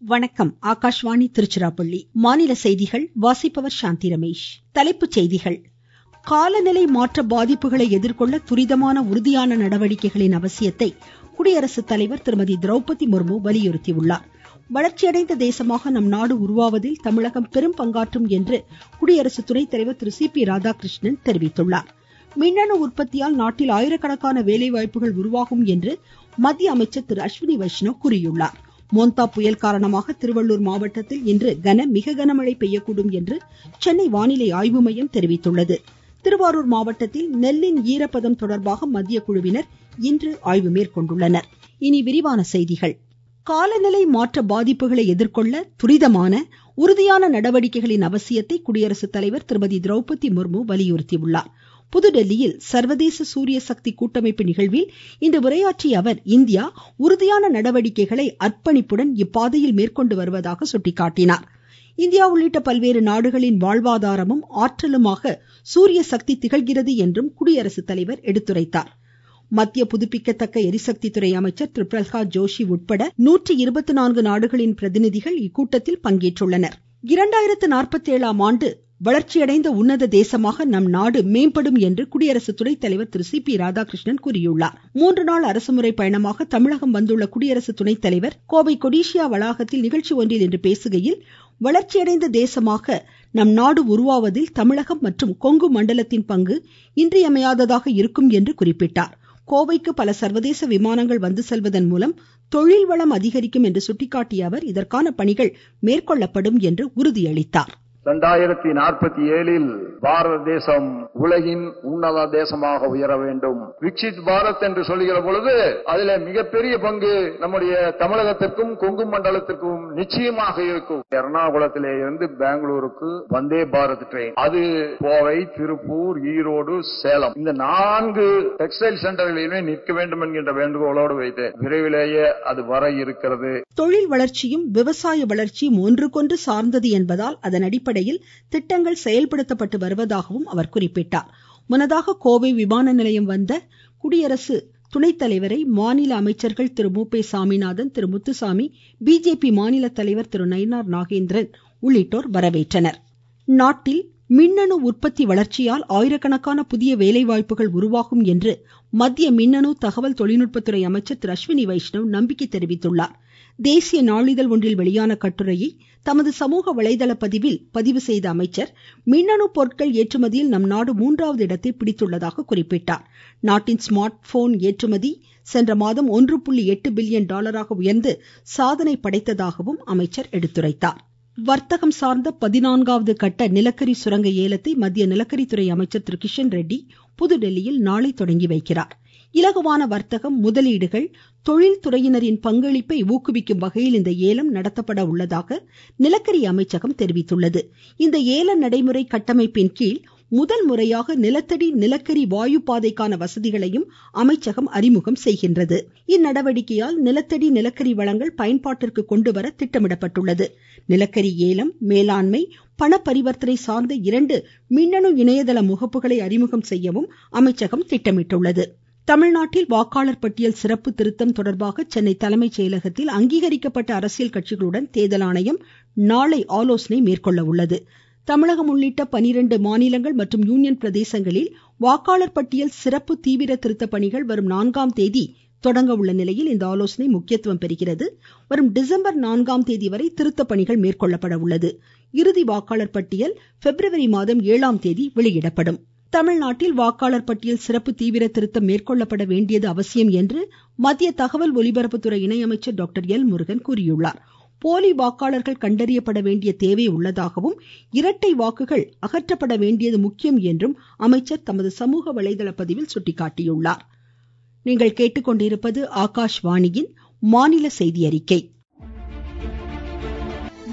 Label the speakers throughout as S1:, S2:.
S1: வணக்கம் ஆகாஷ்வாணி திருச்சிராப்பள்ளி மாநில செய்திகள் வாசிப்பவர் சாந்தி ரமேஷ் தலைப்புச் செய்திகள் காலநிலை மாற்ற பாதிப்புகளை எதிர்கொள்ள துரிதமான உறுதியான நடவடிக்கைகளின் அவசியத்தை குடியரசுத் தலைவர் திருமதி திரௌபதி முர்மு வலியுறுத்தியுள்ளார் வளர்ச்சியடைந்த தேசமாக நம் நாடு உருவாவதில் தமிழகம் பெரும் பங்காற்றும் என்று குடியரசு துணைத் தலைவர் திரு சி பி ராதாகிருஷ்ணன் தெரிவித்துள்ளார் மின்னணு உற்பத்தியால் நாட்டில் ஆயிரக்கணக்கான வேலைவாய்ப்புகள் உருவாகும் என்று மத்திய அமைச்சர் திரு அஸ்வினி வைஷ்ணவ் கூறியுள்ளார் மோந்தா புயல் காரணமாக திருவள்ளூர் மாவட்டத்தில் இன்று கன மிக கனமழை பெய்யக்கூடும் என்று சென்னை வானிலை ஆய்வு மையம் தெரிவித்துள்ளது திருவாரூர் மாவட்டத்தில் நெல்லின் ஈரப்பதம் தொடர்பாக மத்திய குழுவினர் இன்று ஆய்வு மேற்கொண்டுள்ளனர் இனி விரிவான செய்திகள் காலநிலை மாற்ற பாதிப்புகளை எதிர்கொள்ள துரிதமான உறுதியான நடவடிக்கைகளின் அவசியத்தை குடியரசுத் தலைவர் திருமதி திரௌபதி முர்மு வலியுறுத்தியுள்ளார் புதுதில்லியில் சர்வதேச சூரிய சக்தி கூட்டமைப்பு நிகழ்வில் இன்று உரையாற்றிய அவர் இந்தியா உறுதியான நடவடிக்கைகளை அர்ப்பணிப்புடன் இப்பாதையில் மேற்கொண்டு வருவதாக சுட்டிக்காட்டினார் இந்தியா உள்ளிட்ட பல்வேறு நாடுகளின் வாழ்வாதாரமும் ஆற்றலுமாக சூரிய சக்தி திகழ்கிறது என்றும் குடியரசுத் தலைவர் எடுத்துரைத்தார் மத்திய புதுப்பிக்கத்தக்க எரிசக்தி துறை அமைச்சர் திரு பிரல்ஹாத் ஜோஷி உட்பட நூற்றி இருபத்தி நான்கு நாடுகளின் பிரதிநிதிகள் இக்கூட்டத்தில் பங்கேற்றுள்ளனர் இரண்டாயிரத்து நாற்பத்தி ஏழாம் ஆண்டு வளர்ச்சியடைந்த உன்னத தேசமாக நம் நாடு மேம்படும் என்று குடியரசு துணைத் தலைவர் திரு சி பி ராதாகிருஷ்ணன் கூறியுள்ளார் மூன்று நாள் அரசுமுறை பயணமாக தமிழகம் வந்துள்ள குடியரசு துணைத் தலைவர் கோவை கொடிஷியா வளாகத்தில் நிகழ்ச்சி ஒன்றில் இன்று பேசுகையில் வளர்ச்சியடைந்த தேசமாக நம் நாடு உருவாவதில் தமிழகம் மற்றும் கொங்கு மண்டலத்தின் பங்கு இன்றியமையாததாக இருக்கும் என்று குறிப்பிட்டார் கோவைக்கு பல சர்வதேச விமானங்கள் வந்து செல்வதன் மூலம் தொழில் வளம் அதிகரிக்கும் என்று சுட்டிக்காட்டிய அவர் இதற்கான பணிகள் மேற்கொள்ளப்படும் என்று உறுதியளித்தார்
S2: இரண்டாயிரத்தி நாற்பத்தி ஏழில் பாரத தேசம் உலகின் உன்னத தேசமாக உயர வேண்டும் விக்சித் பாரத் என்று சொல்லுகிற பொழுது அதில் மிகப்பெரிய பங்கு நம்முடைய தமிழகத்திற்கும் கொங்கு மண்டலத்திற்கும் நிச்சயமாக இருக்கும் எர்ணாகுளத்திலே இருந்து பெங்களூருக்கு வந்தே பாரத் ட்ரெயின் அது கோவை திருப்பூர் ஈரோடு சேலம் இந்த நான்கு டெக்ஸ்டைல் சென்டர்களிலுமே நிற்க வேண்டும் என்கின்ற வேண்டுகோளோடு வைத்து விரைவிலேயே அது வர இருக்கிறது
S1: தொழில் வளர்ச்சியும் விவசாய வளர்ச்சியும் ஒன்றுக்கொன்று சார்ந்தது என்பதால் அதன் அடிப்படையில் திட்டங்கள் செயல்படுத்தப்பட்டு வருவதாகவும் அவர் குறிப்பிட்டார் முன்னதாக கோவை விமான நிலையம் வந்த குடியரசு துணைத் தலைவரை மாநில அமைச்சர்கள் திரு மு பே சாமிநாதன் திரு முத்துசாமி பிஜேபி மாநில தலைவர் திரு நயினார் நாகேந்திரன் உள்ளிட்டோர் வரவேற்றனர் நாட்டில் மின்னணு உற்பத்தி வளர்ச்சியால் ஆயிரக்கணக்கான புதிய வேலைவாய்ப்புகள் உருவாகும் என்று மத்திய மின்னணு தகவல் தொழில்நுட்பத்துறை அமைச்சர் திரு அஸ்வினி வைஷ்ணவ் நம்பிக்கை தெரிவித்துள்ளார் தேசிய நாளிதழ் ஒன்றில் வெளியான கட்டுரையை தமது சமூக வலைதள பதிவில் பதிவு செய்த அமைச்சர் மின்னணு பொருட்கள் ஏற்றுமதியில் நம் நாடு மூன்றாவது இடத்தை பிடித்துள்ளதாக குறிப்பிட்டார் நாட்டின் ஸ்மார்ட் போன் ஏற்றுமதி சென்ற மாதம் ஒன்று புள்ளி எட்டு பில்லியன் டாலராக உயர்ந்து சாதனை படைத்ததாகவும் அமைச்சர் எடுத்துரைத்தார் வர்த்தகம் சார்ந்த பதினான்காவது கட்ட நிலக்கரி சுரங்க ஏலத்தை மத்திய நிலக்கரித்துறை அமைச்சர் திரு கிஷன் ரெட்டி புதுதில்லியில் நாளை தொடங்கி வைக்கிறார் இலகுவான வர்த்தகம் முதலீடுகள் தொழில்துறையினரின் பங்களிப்பை ஊக்குவிக்கும் வகையில் இந்த ஏலம் நடத்தப்பட உள்ளதாக நிலக்கரி அமைச்சகம் தெரிவித்துள்ளது இந்த ஏல நடைமுறை கட்டமைப்பின் கீழ் முதல் முறையாக நிலத்தடி நிலக்கரி வாயு பாதைக்கான வசதிகளையும் அமைச்சகம் அறிமுகம் செய்கின்றது இந்நடவடிக்கையால் நிலத்தடி நிலக்கரி வளங்கள் பயன்பாட்டிற்கு கொண்டுவர திட்டமிடப்பட்டுள்ளது நிலக்கரி ஏலம் மேலாண்மை பண பரிவர்த்தனை சார்ந்த இரண்டு மின்னணு இணையதள முகப்புகளை அறிமுகம் செய்யவும் அமைச்சகம் திட்டமிட்டுள்ளது தமிழ்நாட்டில் வாக்காளர் பட்டியல் சிறப்பு திருத்தம் தொடர்பாக சென்னை தலைமைச் செயலகத்தில் அங்கீகரிக்கப்பட்ட அரசியல் கட்சிகளுடன் தேர்தல் ஆணையம் நாளை ஆலோசனை மேற்கொள்ள உள்ளது தமிழகம் உள்ளிட்ட பனிரெண்டு மாநிலங்கள் மற்றும் யூனியன் பிரதேசங்களில் வாக்காளர் பட்டியல் சிறப்பு தீவிர திருத்த பணிகள் வரும் நான்காம் தேதி தொடங்க உள்ள நிலையில் இந்த ஆலோசனை முக்கியத்துவம் பெறுகிறது வரும் டிசம்பர் நான்காம் தேதி வரை திருத்த பணிகள் மேற்கொள்ளப்பட உள்ளது இறுதி வாக்காளர் பட்டியல் பிப்ரவரி மாதம் ஏழாம் தேதி வெளியிடப்படும் தமிழ்நாட்டில் வாக்காளர் பட்டியல் சிறப்பு தீவிர திருத்தம் மேற்கொள்ளப்பட வேண்டியது அவசியம் என்று மத்திய தகவல் ஒலிபரப்புத்துறை இணையமைச்சர் டாக்டர் எல் முருகன் கூறியுள்ளார் போலி வாக்காளர்கள் கண்டறியப்பட வேண்டிய தேவை உள்ளதாகவும் இரட்டை வாக்குகள் அகற்றப்பட வேண்டியது முக்கியம் என்றும் அமைச்சர் தமது சமூக வலைதள பதிவில் சுட்டிக்காட்டியுள்ளார் நீங்கள் கேட்டுக்கொண்டிருப்பது ஆகாஷ்வாணியின் மாநில செய்தி அறிக்கை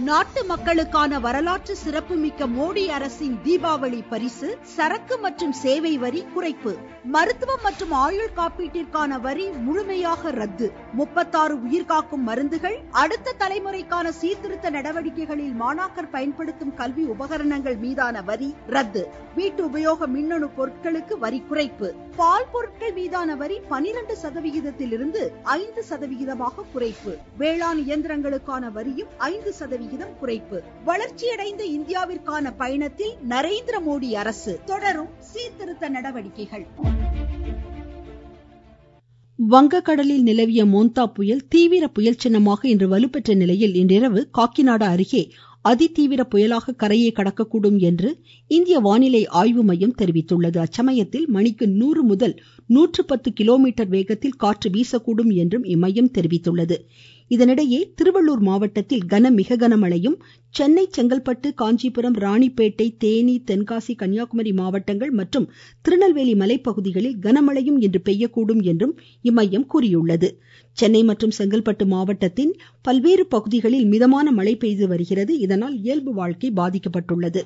S3: நாட்டு மக்களுக்கான வரலாற்று சிறப்புமிக்க மோடி அரசின் தீபாவளி பரிசு சரக்கு மற்றும் சேவை வரி குறைப்பு மருத்துவம் மற்றும் ஆயுள் காப்பீட்டிற்கான வரி முழுமையாக ரத்து முப்பத்தாறு உயிர்காக்கும் மருந்துகள் அடுத்த தலைமுறைக்கான சீர்திருத்த நடவடிக்கைகளில் மாணாக்கர் பயன்படுத்தும் கல்வி உபகரணங்கள் மீதான வரி ரத்து வீட்டு உபயோக மின்னணு பொருட்களுக்கு வரி குறைப்பு பால் பொருட்கள் மீதான வரி பனிரெண்டு சதவிகிதத்திலிருந்து ஐந்து சதவிகிதமாக குறைப்பு வேளாண் இயந்திரங்களுக்கான வரியும் ஐந்து சதவிகிதம் குறைப்பு வளர்ச்சியடைந்த இந்தியாவிற்கான பயணத்தில் நரேந்திர மோடி அரசு தொடரும் சீர்திருத்த நடவடிக்கைகள்
S1: வங்கக்கடலில் நிலவிய மோந்தா புயல் தீவிர புயல் சின்னமாக இன்று வலுப்பெற்ற நிலையில் இன்றிரவு காக்கிநாடா அருகே அதிதீவிர புயலாக கரையை கடக்கக்கூடும் என்று இந்திய வானிலை ஆய்வு மையம் தெரிவித்துள்ளது அச்சமயத்தில் மணிக்கு நூறு முதல் நூற்று பத்து கிலோமீட்டர் வேகத்தில் காற்று வீசக்கூடும் என்றும் இம்மையம் தெரிவித்துள்ளது இதனிடையே திருவள்ளூர் மாவட்டத்தில் கன மிக கனமழையும் சென்னை செங்கல்பட்டு காஞ்சிபுரம் ராணிப்பேட்டை தேனி தென்காசி கன்னியாகுமரி மாவட்டங்கள் மற்றும் திருநெல்வேலி மலைப்பகுதிகளில் கனமழையும் இன்று பெய்யக்கூடும் என்றும் இம்மையம் கூறியுள்ளது சென்னை மற்றும் செங்கல்பட்டு மாவட்டத்தின் பல்வேறு பகுதிகளில் மிதமான மழை பெய்து வருகிறது இதனால் இயல்பு வாழ்க்கை பாதிக்கப்பட்டுள்ளது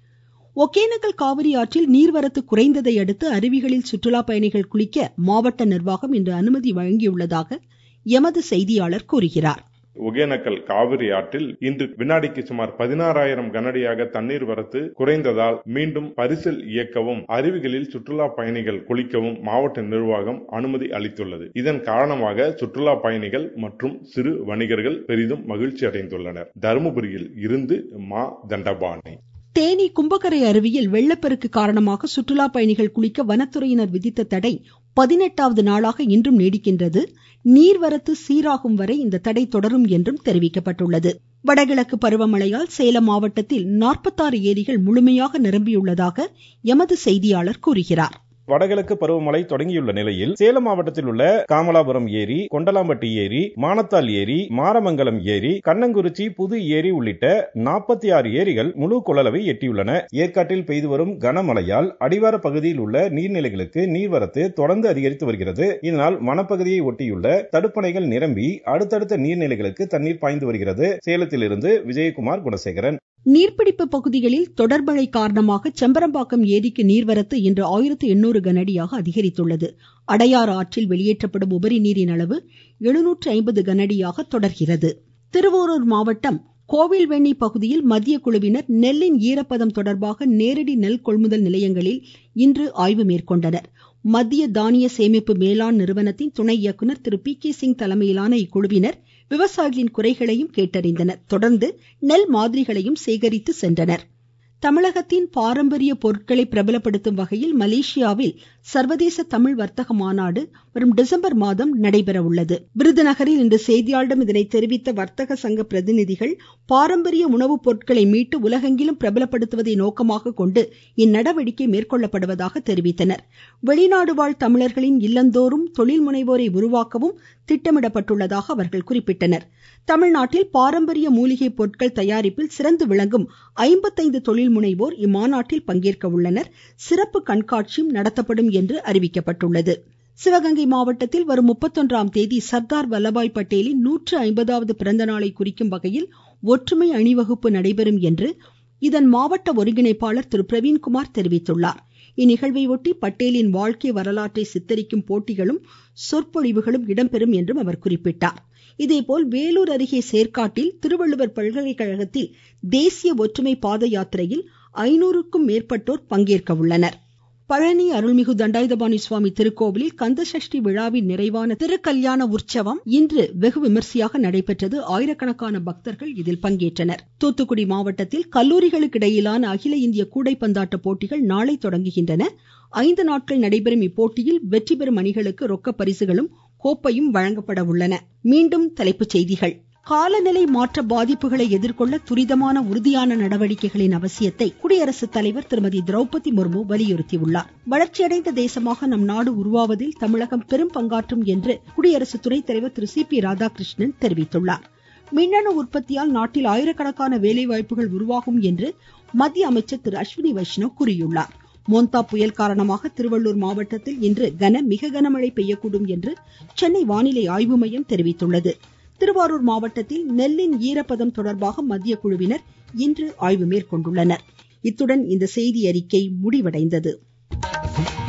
S1: ஒகேனக்கல் காவிரி ஆற்றில் நீர்வரத்து குறைந்ததை அடுத்து அருவிகளில் சுற்றுலா பயணிகள் குளிக்க மாவட்ட நிர்வாகம் இன்று அனுமதி வழங்கியுள்ளதாக எமது செய்தியாளர் கூறுகிறார்
S4: ஒகேனக்கல் காவிரி ஆற்றில் இன்று வினாடிக்கு சுமார் பதினாறாயிரம் கனடியாக தண்ணீர் வரத்து குறைந்ததால் மீண்டும் பரிசல் இயக்கவும் அருவிகளில் சுற்றுலா பயணிகள் குளிக்கவும் மாவட்ட நிர்வாகம் அனுமதி அளித்துள்ளது இதன் காரணமாக சுற்றுலா பயணிகள் மற்றும் சிறு வணிகர்கள் பெரிதும் மகிழ்ச்சி அடைந்துள்ளனர் தருமபுரியில் இருந்து மா தண்டபாணி
S1: தேனி கும்பக்கரை அருவியில் வெள்ளப்பெருக்கு காரணமாக சுற்றுலா பயணிகள் குளிக்க வனத்துறையினர் விதித்த தடை பதினெட்டாவது நாளாக இன்றும் நீடிக்கின்றது நீர்வரத்து சீராகும் வரை இந்த தடை தொடரும் என்றும் தெரிவிக்கப்பட்டுள்ளது வடகிழக்கு பருவமழையால் சேலம் மாவட்டத்தில் நாற்பத்தாறு ஏரிகள் முழுமையாக நிரம்பியுள்ளதாக எமது செய்தியாளர் கூறுகிறார்
S5: வடகிழக்கு பருவமழை தொடங்கியுள்ள நிலையில் சேலம் மாவட்டத்தில் உள்ள காமலாபுரம் ஏரி கொண்டலாம்பட்டி ஏரி மானத்தால் ஏரி மாரமங்கலம் ஏரி கண்ணங்குறிச்சி புது ஏரி உள்ளிட்ட நாற்பத்தி ஆறு ஏரிகள் முழு கொள்ளளவை எட்டியுள்ளன ஏற்காட்டில் பெய்து வரும் கனமழையால் அடிவார பகுதியில் உள்ள நீர்நிலைகளுக்கு நீர்வரத்து தொடர்ந்து அதிகரித்து வருகிறது இதனால் வனப்பகுதியை ஒட்டியுள்ள தடுப்பணைகள் நிரம்பி அடுத்தடுத்த நீர்நிலைகளுக்கு தண்ணீர் பாய்ந்து வருகிறது சேலத்திலிருந்து விஜயகுமார் குணசேகரன்
S1: நீர்பிடிப்பு பகுதிகளில் தொடர்மழை காரணமாக செம்பரம்பாக்கம் ஏரிக்கு நீர்வரத்து இன்று ஆயிரத்து எண்ணூறு கனஅடியாக அதிகரித்துள்ளது அடையாறு ஆற்றில் வெளியேற்றப்படும் உபரி நீரின் அளவு எழுநூற்று ஐம்பது கனஅடியாக தொடர்கிறது திருவாரூர் மாவட்டம் கோவில்வெண்ணி பகுதியில் மத்திய குழுவினர் நெல்லின் ஈரப்பதம் தொடர்பாக நேரடி நெல் கொள்முதல் நிலையங்களில் இன்று ஆய்வு மேற்கொண்டனர் மத்திய தானிய சேமிப்பு மேலாண் நிறுவனத்தின் துணை இயக்குநர் திரு பி கே சிங் தலைமையிலான இக்குழுவினர் விவசாயிகளின் குறைகளையும் கேட்டறிந்தனர் தொடர்ந்து நெல் மாதிரிகளையும் சேகரித்து சென்றனர் தமிழகத்தின் பாரம்பரிய பொருட்களை பிரபலப்படுத்தும் வகையில் மலேசியாவில் சர்வதேச தமிழ் வர்த்தக மாநாடு வரும் டிசம்பர் மாதம் நடைபெற உள்ளது விருதுநகரில் இன்று செய்தியாளர்களிடம் இதனை தெரிவித்த வர்த்தக சங்க பிரதிநிதிகள் பாரம்பரிய உணவுப் பொருட்களை மீட்டு உலகெங்கிலும் பிரபலப்படுத்துவதை நோக்கமாக கொண்டு இந்நடவடிக்கை மேற்கொள்ளப்படுவதாக தெரிவித்தனர் வெளிநாடு வாழ் தமிழர்களின் இல்லந்தோறும் தொழில் முனைவோரை உருவாக்கவும் திட்டமிடப்பட்டுள்ளதாக அவர்கள் குறிப்பிட்டனர் தமிழ்நாட்டில் பாரம்பரிய மூலிகை பொருட்கள் தயாரிப்பில் சிறந்து விளங்கும் ஐம்பத்தைந்து தொழில் முனைவோர் இம்மாநாட்டில் பங்கேற்க உள்ளனர் சிறப்பு கண்காட்சியும் நடத்தப்படும் என்று அறிவிக்கப்பட்டுள்ளது சிவகங்கை மாவட்டத்தில் வரும் முப்பத்தொன்றாம் தேதி சர்தார் வல்லபாய் பட்டேலின் நூற்று ஐம்பதாவது பிறந்த நாளை குறிக்கும் வகையில் ஒற்றுமை அணிவகுப்பு நடைபெறும் என்று இதன் மாவட்ட ஒருங்கிணைப்பாளர் திரு பிரவீன்குமார் தெரிவித்துள்ளார் இந்நிகழ்வை ஒட்டி பட்டேலின் வாழ்க்கை வரலாற்றை சித்தரிக்கும் போட்டிகளும் சொற்பொழிவுகளும் இடம்பெறும் என்றும் அவர் குறிப்பிட்டார் இதேபோல் வேலூர் அருகே சேர்க்காட்டில் திருவள்ளுவர் பல்கலைக்கழகத்தில் தேசிய ஒற்றுமை பாத யாத்திரையில் ஐநூறுக்கும் மேற்பட்டோர் பங்கேற்க உள்ளனர் பழனி அருள்மிகு தண்டாயுதபாணி சுவாமி திருக்கோவிலில் கந்தசஷ்டி விழாவின் நிறைவான திருக்கல்யாண உற்சவம் இன்று வெகு விமர்சையாக நடைபெற்றது ஆயிரக்கணக்கான பக்தர்கள் இதில் பங்கேற்றனர் தூத்துக்குடி மாவட்டத்தில் கல்லூரிகளுக்கு இடையிலான அகில இந்திய கூடைப்பந்தாட்ட போட்டிகள் நாளை தொடங்குகின்றன ஐந்து நாட்கள் நடைபெறும் இப்போட்டியில் வெற்றி பெறும் அணிகளுக்கு ரொக்க பரிசுகளும் கோப்பையும் வழங்கப்பட உள்ளன மீண்டும் தலைப்புச் செய்திகள் காலநிலை மாற்ற பாதிப்புகளை எதிர்கொள்ள துரிதமான உறுதியான நடவடிக்கைகளின் அவசியத்தை குடியரசுத் தலைவர் திருமதி திரௌபதி முர்மு வலியுறுத்தியுள்ளார் வளர்ச்சியடைந்த தேசமாக நம் நாடு உருவாவதில் தமிழகம் பெரும் பங்காற்றும் என்று குடியரசு துணைத் தலைவர் திரு சி பி ராதாகிருஷ்ணன் தெரிவித்துள்ளார் மின்னணு உற்பத்தியால் நாட்டில் ஆயிரக்கணக்கான வேலைவாய்ப்புகள் உருவாகும் என்று மத்திய அமைச்சர் திரு அஸ்வினி வைஷ்ணவ் கூறியுள்ளார் மோந்தா புயல் காரணமாக திருவள்ளூர் மாவட்டத்தில் இன்று கன மிக கனமழை பெய்யக்கூடும் என்று சென்னை வானிலை ஆய்வு மையம் தெரிவித்துள்ளது திருவாரூர் மாவட்டத்தில் நெல்லின் ஈரப்பதம் தொடர்பாக மத்திய குழுவினர் இன்று ஆய்வு மேற்கொண்டுள்ளனர் இத்துடன் இந்த செய்தி அறிக்கை முடிவடைந்தது